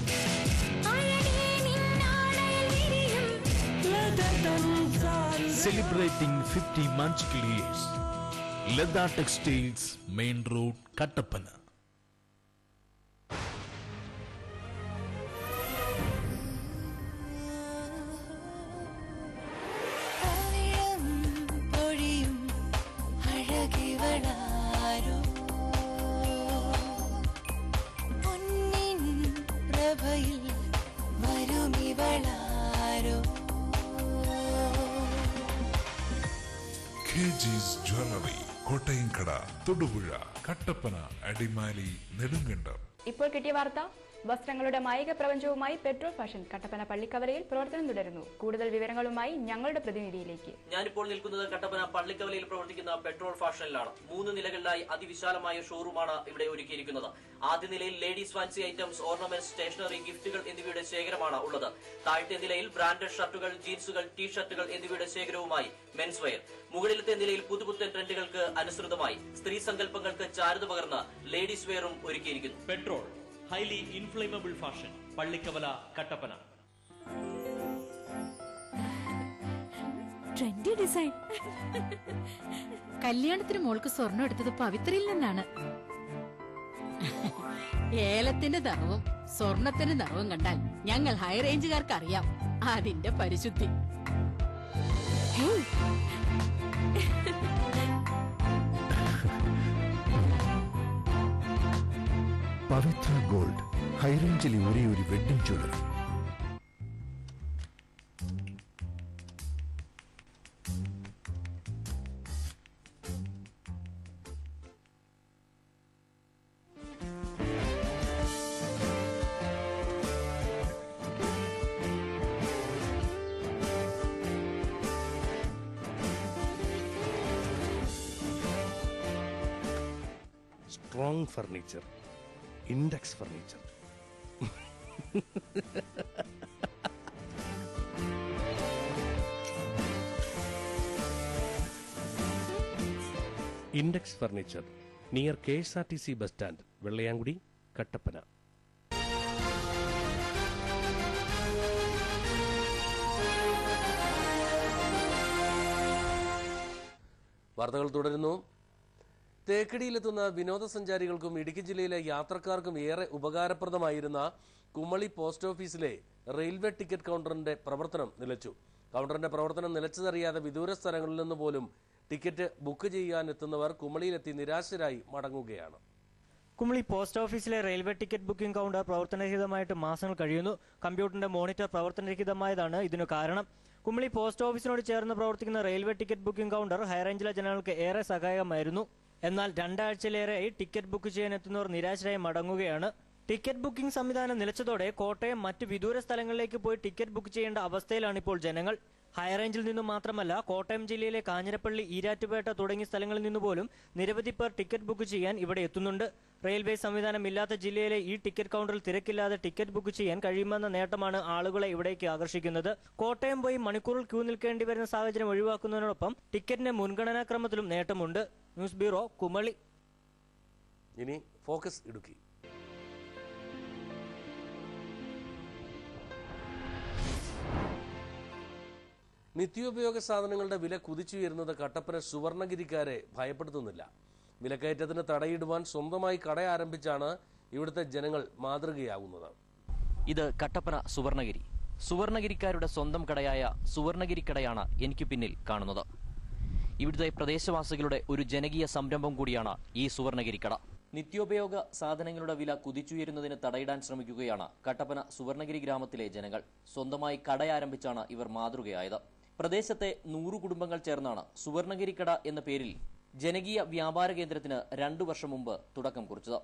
ലതതൻ ചാരുതയോ Celebrating 50 magical years. Ledha Textiles, Main Road, Kattapana. പൊഴിയും അഴകിവളാരോ പൊന്നിൻ പ്രഭയിൽ വരുമിവളാരോ കെ ജീസ് ജ്വല്ലറി കോട്ടയംകട തൊടുപുഴ കട്ടപ്പന അടിമാലി നെടുങ്കണ്ടം ഇപ്പോൾ കിട്ടിയ വാർത്ത വസ്ത്രങ്ങളുടെ മായിക പ്രപഞ്ചവുമായി പെട്രോൾ ഫാഷൻ കട്ടപ്പന പള്ളിക്കവലയിൽ പ്രവർത്തനം തുടരുന്നു കൂടുതൽ വിവരങ്ങളുമായി ഞങ്ങളുടെ പ്രതിനിധിയിലേക്ക് ഞാനിപ്പോൾ നിൽക്കുന്നത് കട്ടപ്പന പള്ളിക്കവലയിൽ പ്രവർത്തിക്കുന്ന പെട്രോൾ ഫാഷനിലാണ് മൂന്ന് നിലകളിലായി അതിവിശാലമായ ഷോറൂമാണ് ഇവിടെ ഒരുക്കിയിരിക്കുന്നത് ആദ്യ നിലയിൽ ladies fancy items ornaments stationery ഗിഫ്റ്റുകൾ എന്നിവയുടെ ശേഖരമാണ് ഉള്ളത് താഴത്തെ നിലയിൽ ബ്രാൻഡഡ് ഷർട്ടുകൾ ജീൻസുകൾ ടീ ഷർട്ടുകൾ എന്നിവയുടെ ശേഖരവുമായി മെൻസ് വെയർ മുകളിലത്തെ നിലയിൽ പുതുപുത്തൻ ട്രെൻഡുകൾക്ക് അനുസൃതമായി സ്ത്രീ സങ്കല്പങ്ങൾക്ക് ചാരുത പകർന്ന് ലേഡീസ് വെയറും ഒരുക്കിയിരിക്കുന്നു petrol highly inflammable fashion Pallikkavala Kattappana trendy design കല്യാണത്തിന് മോൾക്ക് സ്വർണം എടുത്തത് പവിത്രയിൽ നിന്നാണ് ഏലത്തിന്റെ നിറവും സ്വർണത്തിന്റെ നിറവും കണ്ടാൽ ഞങ്ങൾ ഹൈ റേഞ്ചുകാർക്ക് അറിയാം അതിന്റെ പരിശുദ്ധി ഹേയ്, പവിത്ര ഗോൾഡ് ഹൈറേഞ്ചിലെ ഒരേ ഒരു wedding jewellery strong furniture index furniture index furniture near K S R T C bus stand Vellayamkudi Kattappana വാർത്തകൾ തുടരുന്നു തേക്കടിയിലെത്തുന്ന വിനോദസഞ്ചാരികൾക്കും ഇടുക്കി ജില്ലയിലെ യാത്രക്കാർക്കും ഏറെ ഉപകാരപ്രദമായിരുന്ന കുമളി പോസ്റ്റ് ഓഫീസിലെ റെയിൽവേ ടിക്കറ്റ് കൗണ്ടറിന്റെ പ്രവർത്തനം നിലച്ചു കൗണ്ടറിന്റെ പ്രവർത്തനം നിലച്ചതറിയാതെ വിദൂര സ്ഥലങ്ങളിൽ നിന്ന് പോലും ടിക്കറ്റ് ബുക്ക് ചെയ്യാൻ എത്തുന്നവർ കുമളിയിലെത്തി നിരാശരായി മടങ്ങുകയാണ് കുമളി പോസ്റ്റ് ഓഫീസിലെ റെയിൽവേ ടിക്കറ്റ് ബുക്കിംഗ് കൗണ്ടർ പ്രവർത്തനരഹിതമായിട്ട് മാസങ്ങൾ കഴിയുന്നു കമ്പ്യൂട്ടറിന്റെ മോണിറ്റർ പ്രവർത്തനരഹിതമായതാണ് ഇതിനു കാരണം കുമളി പോസ്റ്റ് ഓഫീസിനോട് ചേർന്ന് പ്രവർത്തിക്കുന്ന റെയിൽവേ ടിക്കറ്റ് ബുക്കിംഗ് കൗണ്ടർ ഹൈറേഞ്ചിലെ ജനങ്ങൾക്ക് ഏറെ സഹായകമായിരുന്നു എന്നാൽ രണ്ടാഴ്ചയിലേറെയായി ടിക്കറ്റ് ബുക്ക് ചെയ്യാൻ എത്തുന്നവർ നിരാശരായി മടങ്ങുകയാണ് ടിക്കറ്റ് ബുക്കിംഗ് സംവിധാനം നിലച്ചതോടെ കോട്ടയം മറ്റ് വിദൂര സ്ഥലങ്ങളിലേക്ക് പോയി ടിക്കറ്റ് ബുക്ക് ചെയ്യേണ്ട അവസ്ഥയിലാണ് ഇപ്പോൾ ജനങ്ങൾ ഹൈറേഞ്ചിൽ നിന്നും മാത്രമല്ല കോട്ടയം ജില്ലയിലെ കാഞ്ഞിരപ്പള്ളി ഈരാറ്റുപേട്ട തുടങ്ങിയ സ്ഥലങ്ങളിൽ നിന്ന് പോലും നിരവധി പേർ ടിക്കറ്റ് ബുക്ക് ചെയ്യാൻ ഇവിടെ എത്തുന്നുണ്ട് റെയിൽവേ സംവിധാനം ഇല്ലാത്ത ജില്ലയിലെ ഈ ടിക്കറ്റ് കൗണ്ടറിൽ തിരക്കില്ലാതെ ടിക്കറ്റ് ബുക്ക് ചെയ്യാൻ കഴിയുമെന്ന നേട്ടമാണ് ആളുകളെ ഇവിടേക്ക് ആകർഷിക്കുന്നത് കോട്ടയം പോയി മണിക്കൂറിൽ ക്യൂ നിൽക്കേണ്ടി വരുന്ന സാഹചര്യം ഒഴിവാക്കുന്നതിനോടൊപ്പം ടിക്കറ്റിന്റെ മുൻഗണനാക്രമത്തിലും നേട്ടമുണ്ട് ന്യൂസ് ബ്യൂറോ കുമളി ഇനി ഫോക്കസ് ഇടുക്കി നിത്യോപയോഗ സാധനങ്ങളുടെ വില കുതിച്ചുയരുന്നത് കട്ടപ്പന സുവർണഗിരിക്കാരെ ഭയപ്പെടുത്തുന്നില്ല വിലക്കയറ്റത്തിന് തടയിടുവാൻ സ്വന്തമായി കട ആരംഭിച്ചാണ് ഇവിടുത്തെ ജനങ്ങൾ മാതൃകയാകുന്നത് ഇത് കട്ടപ്പന സുവർണഗിരി സുവർണഗിരിക്കാരുടെ സ്വന്തം കടയായ സുവർണഗിരി കടയാണ് എനിക്ക് പിന്നിൽ കാണുന്നത് ഇവിടുത്തെ പ്രദേശവാസികളുടെ ഒരു ജനകീയ സംരംഭം കൂടിയാണ് ഈ സുവർണഗിരി കട നിത്യോപയോഗ സാധനങ്ങളുടെ വില കുതിച്ചുയരുന്നതിന് തടയിടാൻ ശ്രമിക്കുകയാണ് കട്ടപ്പന സുവർണഗിരി ഗ്രാമത്തിലെ ജനങ്ങൾ സ്വന്തമായി കട ആരംഭിച്ചാണ് ഇവർ മാതൃകയായത് പ്രദേശത്തെ നൂറു കുടുംബങ്ങൾ ചേർന്നാണ് സുവർണഗിരി കട എന്ന പേരിൽ ജനകീയ വ്യാപാര കേന്ദ്രത്തിന് രണ്ടു വർഷം മുമ്പ് തുടക്കം കുറിച്ചത്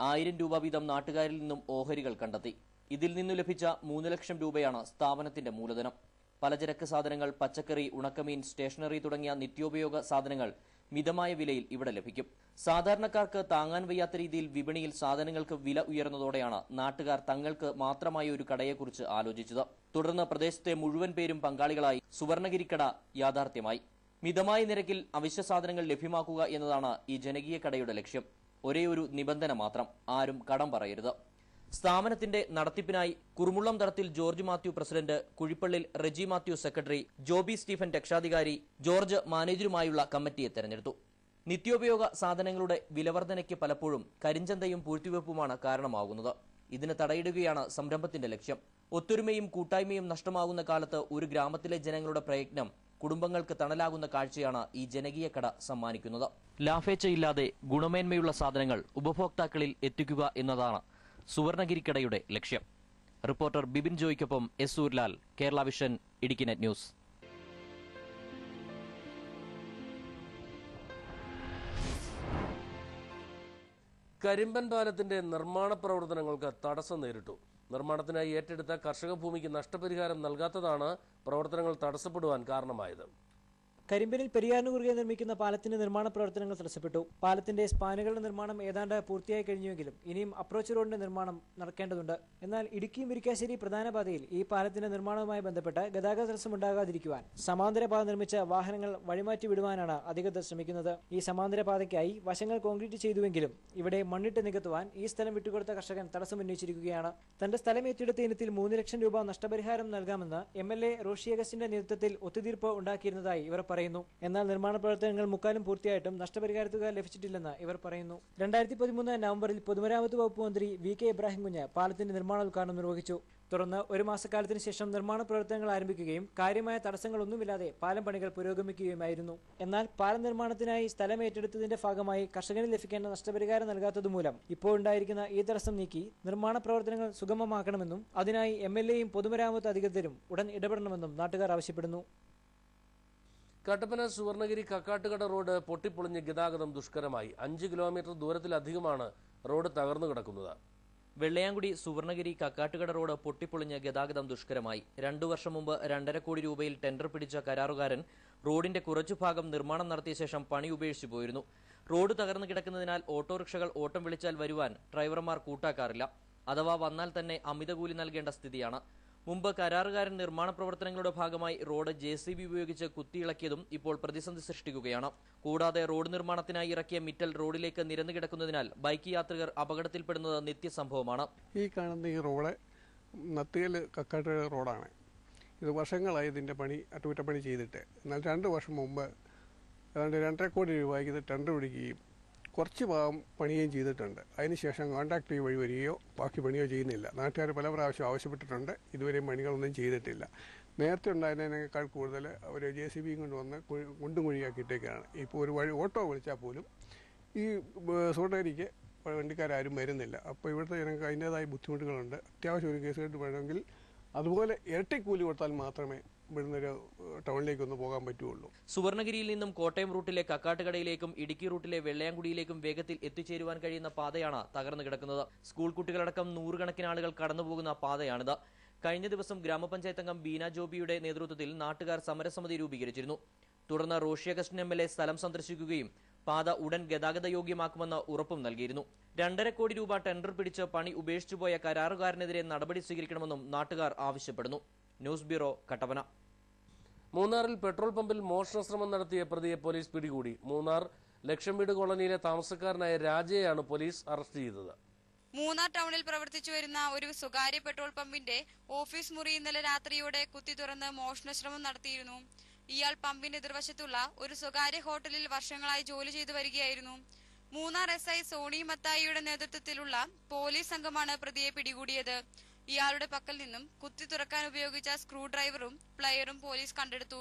ആയിരം രൂപ വീതം നാട്ടുകാരിൽ നിന്നും ഓഹരികൾ കണ്ടെത്തി ഇതിൽ നിന്നു ലഭിച്ച മൂന്ന് ലക്ഷം രൂപയാണ് സ്ഥാപനത്തിന്റെ മൂലധനം പലചരക്ക് സാധനങ്ങൾ പച്ചക്കറി ഉണക്കമീൻ സ്റ്റേഷനറി തുടങ്ങിയ നിത്യോപയോഗ സാധനങ്ങൾ മിതമായ വിലയിൽ ഇവിടെ ലഭിക്കും സാധാരണക്കാർക്ക് താങ്ങാൻ വയ്യാത്ത രീതിയിൽ വിപണിയിൽ സാധനങ്ങൾക്ക് വില ഉയർന്നതോടെയാണ് നാട്ടുകാർ തങ്ങൾക്ക് മാത്രമായ ഒരു കടയെക്കുറിച്ച് ആലോചിച്ചത് തുടർന്ന് പ്രദേശത്തെ മുഴുവൻ പേരും പങ്കാളികളായി സുവർണഗിരിക്കട യാഥാർത്ഥ്യമായി മിതമായ നിരക്കിൽ അവശ്യ സാധനങ്ങൾ ലഭ്യമാക്കുക എന്നതാണ് ഈ ജനകീയ കടയുടെ ലക്ഷ്യം ഒരേ ഒരു നിബന്ധന മാത്രം ആരും കടം പറയരുത് സ്ഥാപനത്തിന്റെ നടത്തിപ്പിനായി കുറുമുള്ളം തടത്തിൽ ജോർജ് മാത്യു പ്രസിഡന്റ് കുഴിപ്പള്ളിൽ റെജി മാത്യു സെക്രട്ടറി ജോബി സ്റ്റീഫൻ രക്ഷാധികാരി ജോർജ് മാനേജരുമായുള്ള കമ്മിറ്റിയെ തെരഞ്ഞെടുത്തു നിത്യോപയോഗ സാധനങ്ങളുടെ വിലവർധനയ്ക്ക് പലപ്പോഴും കരിഞ്ചന്തയും പൂഴ്ത്തിവെപ്പുമാണ് കാരണമാകുന്നത് ഇതിന് തടയിടുകയാണ് സംരംഭത്തിന്റെ ലക്ഷ്യം ഒത്തൊരുമയും കൂട്ടായ്മയും നഷ്ടമാകുന്ന കാലത്ത് ഒരു ഗ്രാമത്തിലെ ജനങ്ങളുടെ പ്രയത്നം കുടുംബങ്ങൾക്ക് തണലാകുന്ന കാഴ്ചയാണ് ഈ ജനകീയ കട സമ്മാനിക്കുന്നത് ലാഭേച്ഛയില്ലാതെ ഗുണമേന്മയുള്ള സാധനങ്ങൾ ഉപഭോക്താക്കളിൽ എത്തിക്കുക എന്നതാണ് സുവർണഗിരിക്കടയുടെ ലക്ഷ്യം റിപ്പോർട്ടർ ബിബിൻ ജോയ്ക്കൊപ്പം S Soorlal Kerala vision Idukki net news Karimban പാലത്തിന്റെ നിർമ്മാണ പ്രവർത്തനങ്ങൾക്ക് തടസ്സം നേരിട്ടു നിർമ്മാണത്തിനായി ഏറ്റെടുത്ത കർഷക ഭൂമിക്ക് നഷ്ടപരിഹാരം നൽകാത്തതാണ് പ്രവർത്തനങ്ങൾ തടസ്സപ്പെടുവാൻ കാരണമായത് കരിമ്പനിൽ പെരിയാറിന് കുറുകെ നിർമ്മിക്കുന്ന പാലത്തിന്റെ നിർമ്മാണ പ്രവർത്തനങ്ങൾ തടസ്സപ്പെട്ടു പാലത്തിന്റെ സ്പാനുകളുടെ നിർമ്മാണം ഏതാണ്ട് പൂർത്തിയായി കഴിഞ്ഞുവെങ്കിലും ഇനിയും അപ്രോച്ച് റോഡിന്റെ നിർമ്മാണം നടക്കേണ്ടതുണ്ട് എന്നാൽ ഇടുക്കി മുരിക്കാശ്ശേരി പ്രധാന പാതയിൽ ഈ പാലത്തിന്റെ നിർമ്മാണവുമായി ബന്ധപ്പെട്ട് ഗതാഗത തടസ്സം ഉണ്ടാകാതിരിക്കുവാൻ സമാന്തര പാത നിർമ്മിച്ച വാഹനങ്ങൾ വഴിമാറ്റി വിടുവാനാണ് അധികൃതർ ശ്രമിക്കുന്നത് ഈ സമാന്തര പാതയ്ക്കായി വശങ്ങൾ കോൺക്രീറ്റ് ചെയ്തുവെങ്കിലും ഇവിടെ മണ്ണിട്ട് നികത്തുവാൻ ഈ സ്ഥലം വിട്ടുകൊടുത്ത കർഷകൻ തടസ്സം ഉന്നയിച്ചിരിക്കുകയാണ് തന്റെ സ്ഥലം ഏറ്റെടുത്ത ഇനത്തിൽ മൂന്ന് ലക്ഷം രൂപ നഷ്ടപരിഹാരം നൽകാമെന്ന് എം എൽ എ റോഷി അഗസ്റ്റിന്റെ നേതൃത്വത്തിൽ ഒത്തുതീർപ്പ് ഉണ്ടാക്കിയിരുന്നതായി ഇവർ പറയുന്നു എന്നാൽ നിർമ്മാണ പ്രവർത്തനങ്ങൾ മുക്കാലും പൂർത്തിയായിട്ടും നഷ്ടപരിഹാര തുക ലഭിച്ചിട്ടില്ലെന്ന് ഇവർ പറയുന്നു രണ്ടായിരത്തി പതിമൂന്ന് നവംബറിൽ പൊതുമരാമത്ത് വകുപ്പ് മന്ത്രി വി കെ ഇബ്രാഹിം കുഞ്ഞ് പാലത്തിന്റെ നിർമ്മാണോദ്ഘാടനം നിർവഹിച്ചു തുടർന്ന് ഒരു മാസക്കാലത്തിന് ശേഷം നിർമ്മാണ പ്രവർത്തനങ്ങൾ ആരംഭിക്കുകയും കാര്യമായ തടസ്സങ്ങളൊന്നുമില്ലാതെ പാലം പണികൾ പുരോഗമിക്കുകയുമായിരുന്നു എന്നാൽ പാലം നിർമ്മാണത്തിനായി സ്ഥലം ഏറ്റെടുത്തതിന്റെ ഭാഗമായി കർഷകന് ലഭിക്കേണ്ട നഷ്ടപരിഹാരം നൽകാത്തതുമൂലം ഇപ്പോൾ ഉണ്ടായിരിക്കുന്ന ഈ തടസ്സം നീക്കി നിർമ്മാണ പ്രവർത്തനങ്ങൾ സുഗമമാക്കണമെന്നും അതിനായി എം എൽ എയും പൊതുമരാമത്ത് അധികൃതരും ഉടൻ ഇടപെടണമെന്നും നാട്ടുകാർ ആവശ്യപ്പെടുന്നു കട്ടപ്പന സുവർണഗിരി കക്കാട്ടുകട റോഡ് പൊട്ടിപ്പൊളിഞ്ഞ് ഗതാഗതം ദുഷ്കരമായി അഞ്ച് കിലോമീറ്റർ ദൂരത്തിലധികമാണ് റോഡ് തകർന്നു കിടക്കുന്നത് വെള്ളയാങ്കുടി സുവർണഗിരി കക്കാട്ടുകട റോഡ് പൊട്ടിപ്പൊളിഞ്ഞ് ഗതാഗതം ദുഷ്കരമായി രണ്ടു വർഷം മുമ്പ് രണ്ടര കോടി രൂപയിൽ ടെൻഡർ പിടിച്ച കരാറുകാരൻ റോഡിന്റെ കുറച്ചു ഭാഗം നിർമ്മാണം നടത്തിയ ശേഷം പണി ഉപേക്ഷിച്ചു പോയിരുന്നു റോഡ് തകർന്നു കിടക്കുന്നതിനാൽ ഓട്ടോറിക്ഷകൾ ഓട്ടം വിളിച്ചാൽ വരുവാൻ ഡ്രൈവർമാർ കൂട്ടാക്കാറില്ല അഥവാ വന്നാൽ തന്നെ അമിത കൂലി നൽകേണ്ട സ്ഥിതിയാണ് മുമ്പ് കരാറുകാരൻ നിർമ്മാണ പ്രവർത്തനങ്ങളുടെ ഭാഗമായി റോഡ് ജെ സി ബി ഉപയോഗിച്ച് കുത്തിയിളക്കിയതും ഇപ്പോൾ പ്രതിസന്ധി സൃഷ്ടിക്കുകയാണ് കൂടാതെ റോഡ് നിർമ്മാണത്തിനായി ഇറക്കിയ മിറ്റൽ റോഡിലേക്ക് നിരന്നു കിടക്കുന്നതിനാൽ ബൈക്ക് യാത്രികർ അപകടത്തിൽപ്പെടുന്നത് നിത്യസംഭവമാണ് ഈ കാണുന്ന ഈ റോഡ് നത്തുകൽ കക്കാട്ട് റോഡാണ് ഇത് വർഷങ്ങളായി ഇതിൻ്റെ പണി അറ്റകുറ്റപ്പണി ചെയ്തിട്ട് എന്നാൽ രണ്ട് വർഷം മുമ്പ് ഏതാണ്ട് രണ്ടര കോടി രൂപയ്ക്ക് ഇത് ടെൻഡർ പിടിക്കുകയും കുറച്ച് ഭാഗം പണിയുകയും ചെയ്തിട്ടുണ്ട് അതിനുശേഷം കോൺട്രാക്ട് വഴി വരികയോ ബാക്കി പണിയോ ചെയ്യുന്നില്ല നാട്ടുകാർ പല പ്രാവശ്യം ആവശ്യപ്പെട്ടിട്ടുണ്ട് ഇതുവരെയും പണികളൊന്നും ചെയ്തിട്ടില്ല നേരത്തെ ഉണ്ടായിരുന്നതിനേക്കാൾ കൂടുതൽ അവർ ജെ സി ബിയും കൊണ്ടുവന്ന് കുഴി കുണ്ടും കുഴിയാക്കിയിട്ടേക്കാണ് ഇപ്പോൾ ഒരു വഴി ഓട്ടോ വിളിച്ചാൽ പോലും ഈ സോട്ടേരിക്ക് വണ്ടിക്കാരും വരുന്നില്ല അപ്പോൾ ഇവിടുത്തെ ജനങ്ങൾക്ക് അതിൻ്റേതായ ബുദ്ധിമുട്ടുകളുണ്ട് അത്യാവശ്യം ഒരു കേസ് കേട്ട് വേണമെങ്കിൽ അതുപോലെ ഇരട്ടി കൂലി കൊടുത്താൽ മാത്രമേ ഇവിടുന്ന് ഒരു ടൗണിലേക്ക് ഒന്ന് പോകാൻ പറ്റുള്ളൂ സുവർണഗിരിയിൽ നിന്നും കോട്ടയം റൂട്ടിലെ കക്കാട്ടുകടയിലേക്കും ഇടുക്കി റൂട്ടിലെ വെള്ളയാങ്കുടിയിലേക്കും വേഗത്തിൽ എത്തിച്ചേരുവാൻ കഴിയുന്ന പാതയാണ് തകർന്നു കിടക്കുന്നത് സ്കൂൾ കുട്ടികളടക്കം നൂറുകണക്കിന് ആളുകൾ കടന്നുപോകുന്ന പാതയാണിത് കഴിഞ്ഞ ദിവസം ഗ്രാമപഞ്ചായത്ത് അംഗം ബീന ജോബിയുടെ നേതൃത്വത്തിൽ നാട്ടുകാർ സമരസമിതി രൂപീകരിച്ചിരുന്നു തുടർന്ന് Roshi Augustine M L A സ്ഥലം സന്ദർശിക്കുകയും പാത ഉടൻ ഗതാഗത യോഗ്യമാക്കുമെന്ന് ഉറപ്പും നൽകിയിരുന്നു രണ്ടര കോടി രൂപ ടെൻഡർ പിടിച്ച് പണി ഉപേക്ഷിച്ചുപോയ കരാറുകാരനെതിരെ നടപടി സ്വീകരിക്കണമെന്നും നാട്ടുകാർ ആവശ്യപ്പെടുന്നു ന്യൂസ് ബ്യൂറോ കട്ടപ്പന മൂന്നാറിൽ പെട്രോൾ പമ്പിൽ മോഷണശ്രമം നടത്തിയ പ്രതിയെ പോലീസ് പിടികൂടി മൂന്നാർ ലക്ഷം വീട് കോളനിയിലെ താമസക്കാരനായ രാജയെയാണ് പോലീസ് അറസ്റ്റ് ചെയ്തത് മൂന്നാർ ടൗണിൽ പ്രവർത്തിച്ചു വരുന്ന ഒരു സ്വകാര്യ പെട്രോൾ പമ്പിന്റെ ഓഫീസ് മുറി ഇന്നലെ രാത്രിയോടെ കുത്തി തുറന്ന് മോഷണശ്രമം നടത്തിയിരുന്നു ഇയാൾ പമ്പിന്റെ എതിർവശത്തുള്ള ഒരു സ്വകാര്യ ഹോട്ടലിൽ വർഷങ്ങളായി ജോലി ചെയ്തു വരികയായിരുന്നു മൂന്നാർ എസ് ഐ സോണി മത്തായിയുടെ നേതൃത്വത്തിലുള്ള പോലീസ് സംഘമാണ് പ്രതിയെ പിടികൂടിയത് ഇയാളുടെ പക്കൽ നിന്നും കുത്തി തുറക്കാൻ ഉപയോഗിച്ച സ്ക്രൂ ഡ്രൈവറും പ്ലയറും പോലീസ് കണ്ടെടുത്തു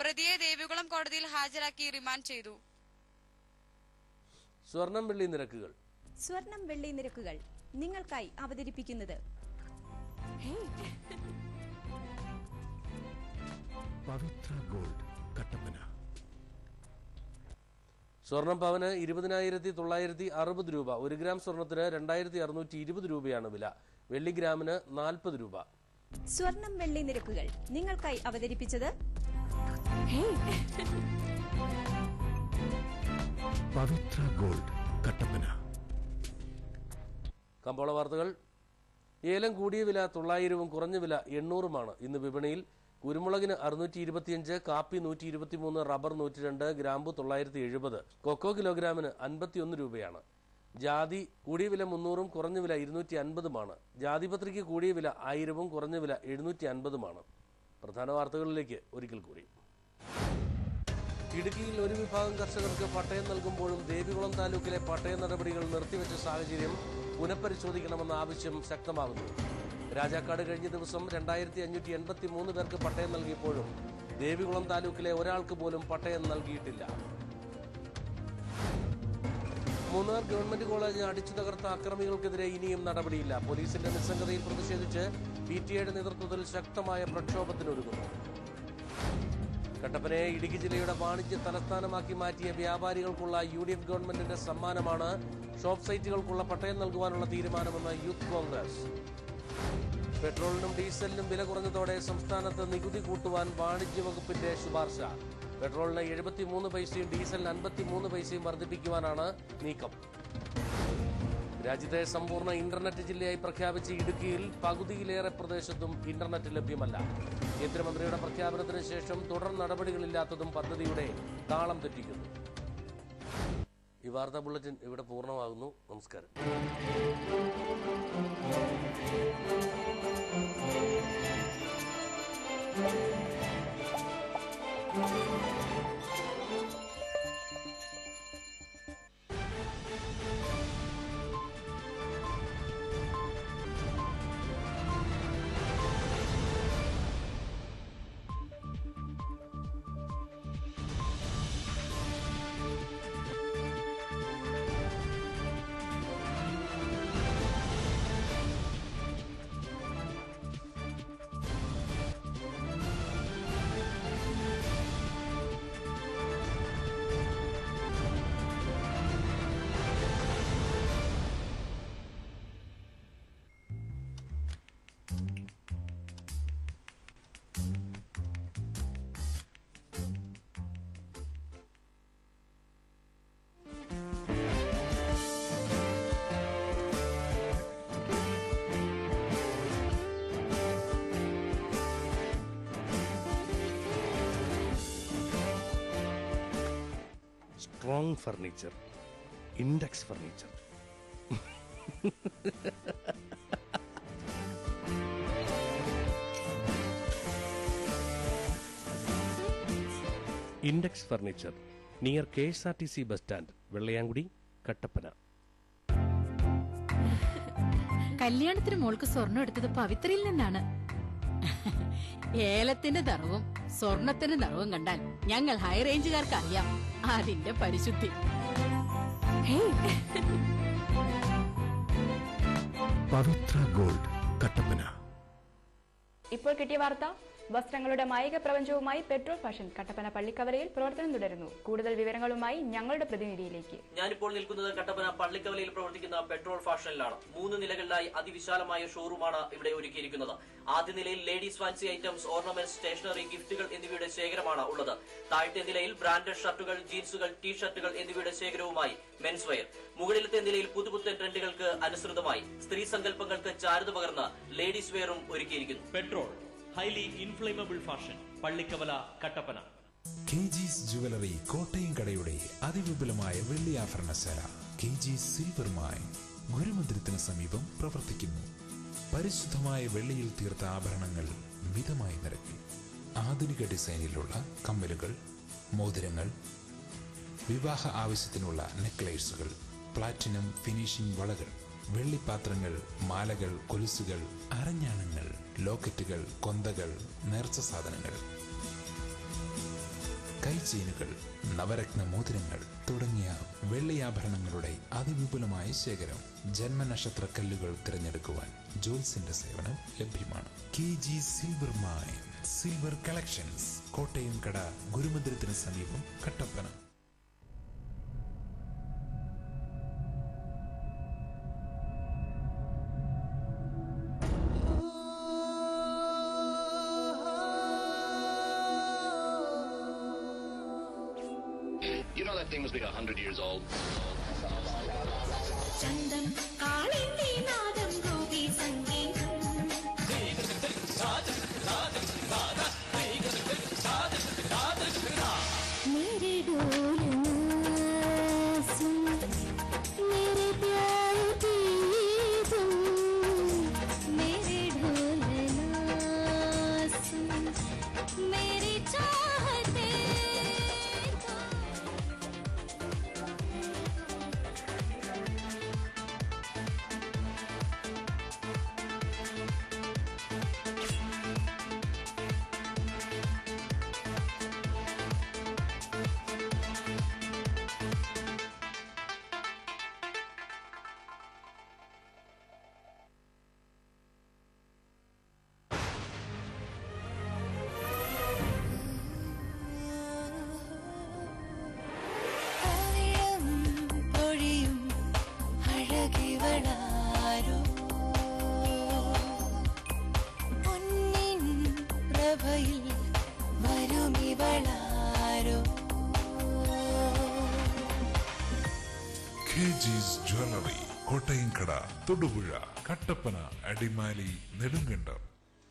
പ്രതിയെ ദേവികുളം കോടതിയിൽ ഹാജരാക്കി റിമാൻഡ് ചെയ്തു സ്വർണം വെള്ളി നിരക്കുകൾ സ്വർണം വെള്ളി നിരക്കുകൾ നിങ്ങൾക്കായി അവതരിപ്പിക്കുന്നത് പവിത്ര ഗോൾഡ് കട്ടപ്പന സ്വർണം പവന് ഇരുപതിനായിരത്തി തൊള്ളായിരത്തി അറുപത് രൂപ ഒരു ഗ്രാം സ്വർണത്തിന് രണ്ടായിരത്തി അറുന്നൂറ്റി ഇരുപത് രൂപയാണ് വില വെള്ളി ഗ്രാമിന് നാൽപ്പത് രൂപ സ്വർണം വെള്ളി നിരക്കുകൾ നിങ്ങൾക്കായി അവതരിപ്പിച്ചത് പവിത്ര ഗോൾഡ് കട്ടപ്പന കമ്പോള വാർത്തകൾ ഏലം കൂടിയ വില തൊള്ളായിരവും കുറഞ്ഞ വില എണ്ണൂറുമാണ് ഇന്ന് വിപണിയിൽ കുരുമുളകിന് അറുന്നൂറ്റി ഇരുപത്തിയഞ്ച് കാപ്പി നൂറ്റി ഇരുപത്തിമൂന്ന് റബ്ബർ നൂറ്റി രണ്ട് ഗ്രാമ്പു തൊള്ളായിരത്തി എഴുപത് കൊക്കോ കിലോഗ്രാമിന് അൻപത്തിയൊന്ന് രൂപയാണ് ജാതി കൂടിയ വില മുന്നൂറും കുറഞ്ഞ വില ഇരുന്നൂറ്റി അൻപതുമാണ് ജാതിപത്രിക്ക് കൂടിയ വില ആയിരവും കുറഞ്ഞ വില എഴുന്നൂറ്റി അൻപതുമാണ് പ്രധാന വാർത്തകളിലേക്ക് ഒരിക്കൽ കൂടി ഇടുക്കിയിൽ ഒരു വിഭാഗം കർഷകർക്ക് പട്ടയം നൽകുമ്പോഴും ദേവികുളം താലൂക്കിലെ പട്ടയ നടപടികൾ നിർത്തിവെച്ച സാഹചര്യം പുനഃപരിശോധിക്കണമെന്ന ആവശ്യം ശക്തമാകുന്നു രാജാക്കാട് കഴിഞ്ഞ ദിവസം രണ്ടായിരത്തി അഞ്ഞൂറ്റി എൺപത്തി മൂന്ന് പേർക്ക് പട്ടയം നൽകിയപ്പോഴും ദേവികുളം താലൂക്കിലെ ഒരാൾക്ക് പോലും പട്ടയം നൽകിയിട്ടില്ല മൂന്നാർ ഗവൺമെന്റ് കോളേജ് അടിച്ചു തകർത്ത അക്രമികൾക്കെതിരെ ഇനിയും നടപടിയില്ല പോലീസിന്റെ നിസ്സംഗതയിൽ പ്രതിഷേധിച്ച് പി ടി എയുടെ നേതൃത്വത്തിൽ ശക്തമായ പ്രക്ഷോഭത്തിനൊരുങ്ങുന്നു കട്ടപ്പനയെ ഇടുക്കി ജില്ലയുടെ വാണിജ്യ തലസ്ഥാനമാക്കി മാറ്റിയ വ്യാപാരികൾക്കുള്ള യു ഡി എഫ് ഗവൺമെന്റിന്റെ സമ്മാനമാണ് ഷോപ്പ് സൈറ്റുകൾക്കുള്ള പട്ടയം നൽകുവാനുള്ള തീരുമാനമെന്ന് യൂത്ത് കോൺഗ്രസ് പെട്രോളിനും ഡീസലിനും വില കുറഞ്ഞതോടെ സംസ്ഥാനത്ത് നികുതി കൂട്ടുവാൻ വാണിജ്യ വകുപ്പിന്റെ ശുപാർശ പെട്രോളിന് എഴുപത്തിമൂന്ന് പൈസയും ഡീസലിന് അൻപത്തിമൂന്ന് പൈസയും വർദ്ധിപ്പിക്കുവാനാണ് നീക്കം രാജ്യത്തെ സമ്പൂർണ്ണ ഇന്റർനെറ്റ് ജില്ലയായി പ്രഖ്യാപിച്ച ഇടുക്കിയിൽ പകുതിയിലേറെ പ്രദേശത്തും ഇന്റർനെറ്റ് ലഭ്യമല്ല കേന്ദ്രമന്ത്രിയുടെ പ്രഖ്യാപനത്തിന് ശേഷം തുടർ നടപടികളില്ലാത്തതും പദ്ധതിയുടെ താളം തെറ്റിക്കുന്നു ഈ വാർത്താ ബുള്ളറ്റിൻ ഇവിടെ പൂർണ്ണമാകുന്നു നമസ്കാരം strong furniture index furniture index furniture near K S R T C bus stand Vellayamkudi Kattappana കല്യാണത്തിന് മോൾക്ക് സ്വർണം എടുത്തത് പവിത്രയിൽ നിന്നാണ് ഏലത്തിന്റെ നിറവും സ്വർണത്തിന്റെ നിറവും കണ്ടാൽ ഞങ്ങൾ ഹൈ റേഞ്ചുകാർക്ക് അറിയാം അതിന്റെ പരിശുദ്ധി ഹേയ്, പവിത്ര ഗോൾഡ് കട്ടപ്പന ഇപ്പോൾ കിട്ടിയ വാർത്ത വസ്ത്രങ്ങളുടെ മായിക പ്രപഞ്ചവുമായി പെട്രോൾ ഫാഷൻ കട്ടപ്പന പള്ളിക്കവരയിൽ പ്രവർത്തനം തുടരുന്നു കൂടുതൽ വിവരങ്ങളുമായി ഞങ്ങളുടെ പ്രതിനിധിയിലേക്ക് ഞാനിപ്പോൾ നിൽക്കുന്നത് കട്ടപ്പന പള്ളിക്കവലയിൽ പ്രവർത്തിക്കുന്ന പെട്രോൾ ഫാഷനിലാണ് മൂന്ന് നിലകളിലായി അതിവിശാലമായ ഷോറൂമാണ് ഇവിടെ ഒരുക്കിയിരിക്കുന്നത് ആദ്യ നിലയിൽ ladies fancy items ornaments stationery ഗിഫ്റ്റുകൾ എന്നിവയുടെ ശേഖരമാണ് ഉള്ളത് താഴത്തെ നിലയിൽ ബ്രാൻഡഡ് ഷർട്ടുകൾ ജീൻസുകൾ ടീ ഷർട്ടുകൾ എന്നിവയുടെ ശേഖരവുമായി മെൻസ് വെയർ മുകളിലത്തെ നിലയിൽ പുതുപുത്തൻ ട്രെൻഡുകൾക്ക് അനുസൃതമായി സ്ത്രീ സങ്കല്പങ്ങൾക്ക് ചാരുത പകർന്ന് ലേഡീസ് വെയറും ഒരുക്കിയിരിക്കുന്നു petrol highly inflammable fashion Pallikkavala Kattappana K G's jewellery Kottayam കടയുടെ അതിവിപുലമായ വെള്ളി ആഭരണശാല കെ ജി സിൽവർ മൈൻ ഗുരുമന്ദിരത്തിന് സമീപം പ്രവർത്തിക്കുന്നു പരിശുദ്ധമായ വെള്ളിയിൽ തീർത്ത ആഭരണങ്ങൾ മിതമായ നിരക്കിൽ ആധുനിക ഡിസൈനിലുള്ള കമ്മലുകൾ മോതിരങ്ങൾ വിവാഹ ആവശ്യത്തിനുള്ള നെക്ലേസുകൾ പ്ലാറ്റിനം ഫിനിഷിംഗ് വളകൾ വെള്ളിപ്പാത്രങ്ങൾ മാലകൾ കൊലുസുകൾ അരഞ്ഞാണങ്ങൾ ലോക്കറ്റുകൾ കൊന്തകൾ നേർച്ച സാധനങ്ങൾ കൈചെയിനുകൾ നവരത്ന മോതിരങ്ങൾ തുടങ്ങിയ വെള്ളിയാഭരണങ്ങളുടെ അതിവിപുലമായ ശേഖരം ജന്മനക്ഷത്ര കല്ലുകൾ തിരഞ്ഞെടുക്കുവാൻ ജോൽസിന്റെ സേവനം ലഭ്യമാണ് K G silver mine silver collections Kottayam കട ഗുരുമന്ദിരത്തിന് സമീപം Kattappana You know that thing must be a hundred years old. ചന്തം കാളിന്റെ നാദം ഗോപി സംഗീതം मेरे डोलना सुन मेरे प्यार की तुम मेरे ढोलना सुन मेरी चाहते പവിഴം പൊഴിയും അഴകിവളാരോ പൊന്നിൻ പ്രഭയിൽ വരുമിവളാരോ കെ ജിസ് ജ്വല്ലറി കോട്ടയം കട തൊടുപുഴ കട്ടപ്പന അടിമാലി നെടുങ്കണ്ടം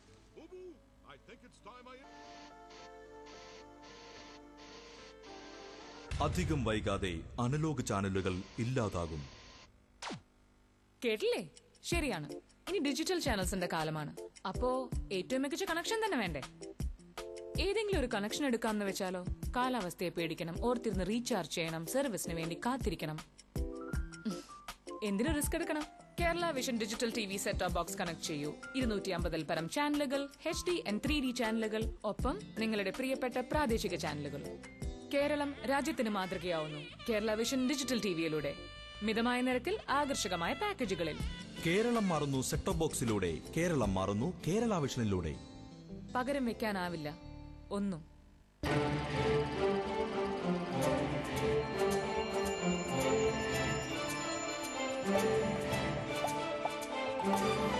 അധികം വൈകാതെ അനലോഗ് ചാനലുകൾ ഇല്ലാതാകും കേട്ടില്ലേ ശരിയാണ് ഇനി ഡിജിറ്റൽ ചാനൽസിന്റെ കാലമാണ് അപ്പോ ഏറ്റവും മികച്ച കണക്ഷൻ തന്നെ വേണ്ടേ ഏതെങ്കിലും ഒരു കണക്ഷൻ എടുക്കാമെന്ന് വെച്ചാലോ കാലാവസ്ഥയെ പേടിക്കണം ഓർത്തിരുന്ന് റീചാർജ് ചെയ്യണം സർവീസിന് വേണ്ടി കാത്തിരിക്കണം ഉം. എന്തിനു റിസ്ക് എടുക്കണം Kerala vision digital T V set top box connect ചെയ്യൂ ഇരുന്നൂറ്റി അമ്പതിൽ പരം ചാനലുകൾ H D and three D ചാനലുകൾ ഒപ്പം നിങ്ങളുടെ പ്രിയപ്പെട്ട പ്രാദേശിക ചാനലുകൾ കേരളം രാജ്യത്തിന് മാതൃകയാവുന്നു കേരള വിഷൻ ഡിജിറ്റൽ ടിവിയിലൂടെ മിതമായ നിരക്കിൽ ആകർഷകമായ പാക്കേജുകളിൽ കേരളം മാറുന്നു സെട്ടോ ബോക്സിലൂടെ കേരളം മാറുന്നു കേരള വിഷനിലൂടെ പകരം വെക്കാനാവില്ല ഒന്നും Thank you.